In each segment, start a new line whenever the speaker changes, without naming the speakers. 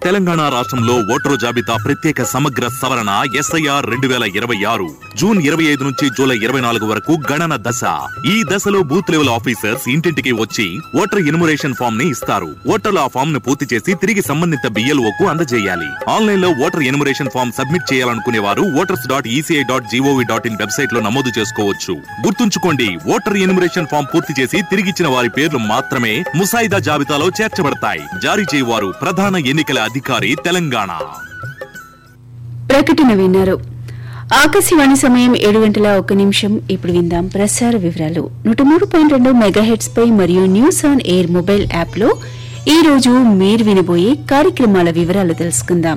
తెలంగాణ రాష్ట్రంలో ఓటరు జాబితా ప్రత్యేక సమగ్ర సవరణ ఎస్ఐఆర్ రెండు వేల ఇరవై ఆరు జూన్ ఇరవై ఐదు నుంచి జూలై ఇరవై నాలుగు వరకు గణన దశ ఈ దశలో బూత్ లెవెల్ ఆఫీసర్స్ ఇంటింటికి వచ్చి ఓటర్ ఎన్యుమరేషన్ ఫామ్ ని ఇస్తారు ఓటర్లు ఆ ఫామ్ ను పూర్తి చేసి తిరిగి సంబంధిత BLO కు అందజేయాలి ఆన్లైన్ లో ఓటర్ ఎన్యుమరేషన్ ఫామ్ సబ్మిట్ చేయాలనుకునే వారు voters dot E C I dot G O V dot in website లో నమోదు చేసుకోవచ్చు గుర్తుంచుకోండి ఓటర్ ఎన్యుమరేషన్ ఫామ్ పూర్తి చేసి తిరిగిచ్చిన వారి పేర్లు మాత్రమే ముసాయిదా జాబితాలో చేర్చబడతాయి జారీ చేయవారు ప్రధాన ఎన్నికల అధికారి తెలంగాణ
ప్రకటన విన్నారు ఆకాశవాణి సమయం ఏడు గంటల ఒక నిమిషం ఇప్పుడు విందాం ప్రసార వివరాలు నూట మూడు పాయింట్ రెండు మెగాహెట్స్ పై మరియు news on air mobile app లో ఈ రోజు మీరు వినబోయే కార్యక్రమాల వివరాలు తెలుసుకుందాం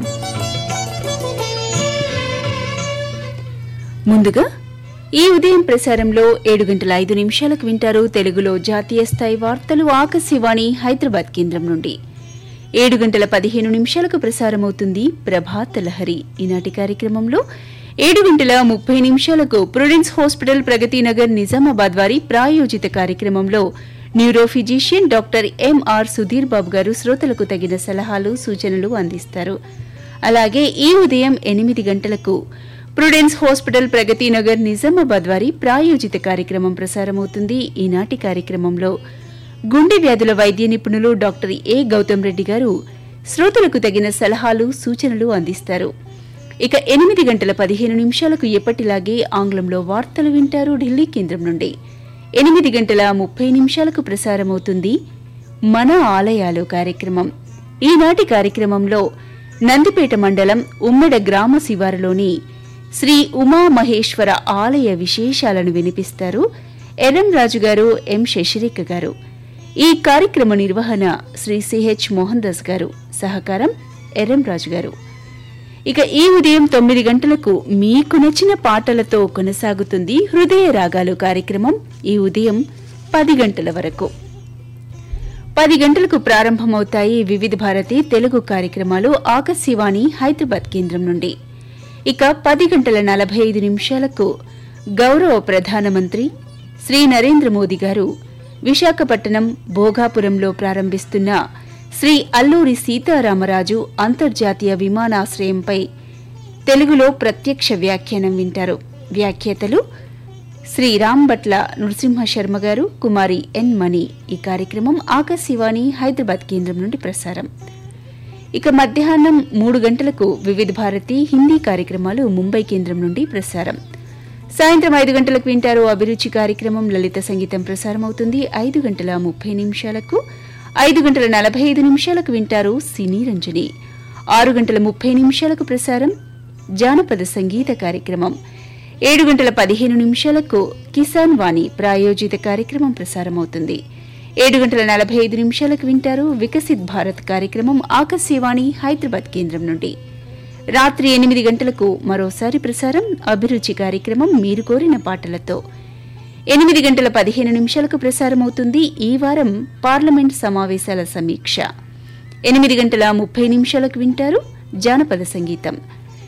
ముందుగా ఈ ఉదయం ప్రసారంలో ఏడు గంటల ఐదు నిమిషాలకు వింటారు తెలుగులో జాతీయ స్థాయి వార్తలు ఆకాశవాణి హైదరాబాద్ కేంద్రం నుండి ఏడు గంటల పదిహేను నిమిషాలకు ప్రసారమవుతుంది ప్రభాత లహరి ఈనాటి కార్యక్రమంలో ఏడు గంటల ముప్పై నిమిషాలకు ప్రుడెన్స్ హాస్పిటల్ ప్రగతి నగర్ నిజామాబాద్ వారి ప్రాయోజిత కార్యక్రమంలో neuro physician doctor M R Sudheer Babu garu శ్రోతలకు తగిన సలహాలు సూచనలు అందిస్తారు అలాగే ఈ ఉదయం ఎనిమిది గంటలకు ప్రుడెన్స్ హాస్పిటల్ ప్రగతి నగర్ నిజామాబాద్ వారి ప్రాయోజిత కార్యక్రమం ప్రసారమవుతుంది ఈనాటి కార్యక్రమంలో గుండె వ్యాధుల వైద్య నిపుణులు డాక్టర్ ఏ గౌతమ్ రెడ్డి గారు శ్రోతలకు తగిన సలహాలు సూచనలు అందిస్తారు ఇక ఎనిమిది గంటల పదిహేను నిమిషాలకు ఎప్పటిలాగే ఆంగ్లంలో వార్తలు వింటారు ఢిల్లీ కేంద్రం నుండి ఎనిమిది గంటల ముప్పై నిమిషాలకు ప్రసారమవుతుంది మన ఆలయాలు కార్యక్రమం ఈనాటి కార్యక్రమంలో నందిపేట మండలం ఉమ్మెడ గ్రామ శివారులోని శ్రీ ఉమామహేశ్వర ఆలయ విశేషాలను వినిపిస్తారు ఎర్రం రాజు గారు ఎం శశిరేఖ గారు ఈ కార్యక్రమ నిర్వహణ శ్రీ సిహెచ్ మోహన్ దాస్ గారు సహకారం ఎర్రం రాజు గారు ఇక ఈ ఉదయం తొమ్మిది గంటలకు మీకు నచ్చిన పాటలతో కొనసాగుతుంది హృదయ రాగాలు కార్యక్రమం ఈ ఉదయం పది గంటల వరకు పది గంటలకు ప్రారంభమవుతాయి వివిధ భారతి తెలుగు కార్యక్రమాలు ఆకాశవాణి హైదరాబాద్ కేంద్రం నుండి ఇక పది గంటల నలభై ఐదు నిమిషాలకు గౌరవ ప్రధానమంత్రి శ్రీ నరేంద్ర మోదీ గారు విశాఖపట్నం భోగాపురంలో ప్రారంభిస్తున్న శ్రీ అల్లూరి సీతారామరాజు అంతర్జాతీయ విమానాశ్రయంపై తెలుగులో ప్రత్యక్ష వ్యాఖ్యానం వింటారు వ్యాఖ్యాతలు శ్రీ రాంభట్ల నృసింహ శర్మ గారు కుమారి ఎన్ మణి ఈ కార్యక్రమం ఆకాశవాణి హైదరాబాద్ కేంద్రం నుండి ప్రసారం ఇక మధ్యాహ్నం మూడు గంటలకు వివిధ భారతి హిందీ కార్యక్రమాలు ముంబై కేంద్రం నుండి ప్రసారం సాయంత్రం ఐదు గంటలకు వింటారు అభిరుచి కార్యక్రమం లలిత సంగీతం ప్రసారం అవుతుంది ఐదు గంటల ముప్పై నిమిషాలకు ఐదు గంటల నలభై ఐదు నిమిషాలకు వింటారు సినీ రంజని ఆరు గంటల ముప్పై నిమిషాలకు ప్రసారం జానపద సంగీత కార్యక్రమం ఏడు గంటల పదిహేను నిమిషాలకు కిసాన్ వాణి ప్రాయోజిత కార్యక్రమం ప్రసారమవుతుంది ఏడు గంటల నలభై ఐదు నిమిషాలకు వింటారు వికసిత్ భారత్ కార్యక్రమం ఆకాశవాణి హైదరాబాద్ కేంద్రం నుండి రాత్రి ఎనిమిది గంటలకు మరోసారి ప్రసారం అభిరుచి కార్యక్రమం మీరు కోరిన పాటలతో ఎనిమిది గంటల పదిహేను నిమిషాలకు ప్రసారమవుతుంది ఈ వారం పార్లమెంట్ సమావేశాల సమీక్ష ఎనిమిది గంటల ముప్పై నిమిషాలకు వింటారు జానపద సంగీతం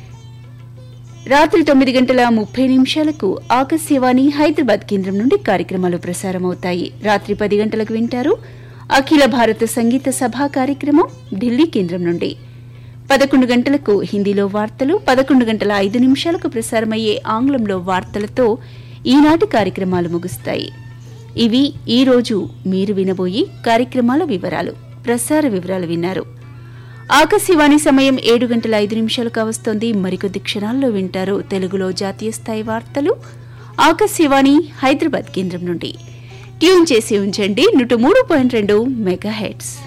రాత్రి తొమ్మిది గంటల ముప్పై నిమిషాలకు ఆకాశవాణి హైదరాబాద్ కేంద్రం నుండి కార్యక్రమాలు ప్రసారమవుతాయి రాత్రి పది గంటలకు వింటారు అఖిల భారత సంగీత సభా కార్యక్రమం ఢిల్లీ కేంద్రం నుండి పదకొండు గంటలకు హిందీలో వార్తలు పదకొండు గంటల ఐదు నిమిషాలకు ప్రసారమయ్యే ఆంగ్లంలో వార్తలతో ఈనాటి కార్యక్రమాలు ముగుస్తాయి ఇవి ఈ రోజు మీరు వినబోయే కార్యక్రమాల వివరాలు ప్రసార వివరాలు విన్నారు ఆకాశవాణి సమయం ఏడు గంటల ఐదు నిమిషాలు కావస్తోంది మరికొద్ది క్షణాల్లో వింటారు తెలుగులో జాతీయ స్థాయి వార్తలు ఆకాశవాణి హైదరాబాద్ కేంద్రం నుండి ట్యూన్ చేసి ఉంచండి నూట మూడు పాయింట్ రెండు మెగా హెడ్స్